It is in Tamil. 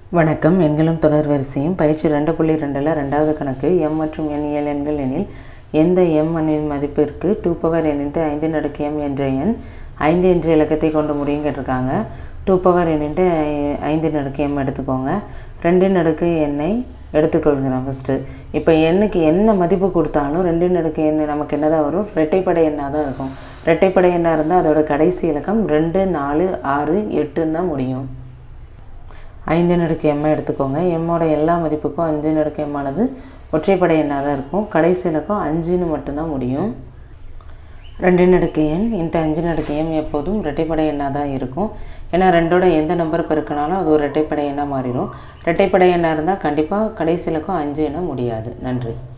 வணக்கம் எண்களும் தொடர் வரிசையும் பயிற்சி ரெண்டு புள்ளி ரெண்டில் ரெண்டாவது கணக்கு எம் மற்றும் என் இயல் எண்கள் எனில் எந்த எம் எண்ணின் மதிப்பிற்கு டூ பவர் என் இன்ட்டு ஐந்து நடுக்கு எம் என்ற எண் ஐந்து என்ற இலக்கத்தை கொண்டு முடியும் கேட்டிருக்காங்க டூ பவர் என் இன்ட்டு ஐந்து நடுக்கு எம் எடுத்துக்கோங்க ரெண்டு நடுக்கு எண்ணை எடுத்துக்கொள்கிறோம் ஃபஸ்ட்டு இப்போ எண்ணுக்கு என்ன மதிப்பு கொடுத்தாலும் ரெண்டு நடுக்கு எண் நமக்கு என்ன தான் வரும் ரெட்டைப்படை எண்ணாக தான் இருக்கும் ரெட்டைப்படை எண்ணாக இருந்தால் அதோட கடைசி இலக்கம் ரெண்டு நாலு ஆறு எட்டுன்னு தான் முடியும் ஐந்து நடுக்கு எம்மை எடுத்துக்கோங்க எம்மோட எல்லா மதிப்புக்கும் அஞ்சு நடுக்கு எம்மானது ஒற்றைப்படை எண்ணாக தான் இருக்கும் கடைசி இலக்கம் அஞ்சுன்னு மட்டும்தான் முடியும் ரெண்டு நடுக்கு எண் இன்ட்டு அஞ்சு நடுக்கு எம் எப்போதும் இரட்டைப்படை எண்ணாக தான் இருக்கும் ஏன்னா ரெண்டோட எந்த நம்பர் பெருக்கினாலும் அது ஒரு இரட்டைப்படை எண்ணாக மாறிடும் இரட்டைப்படை எண்ணாக இருந்தால் கண்டிப்பாக கடைசி இலக்கம் அஞ்சு எண்ண முடியாது நன்றி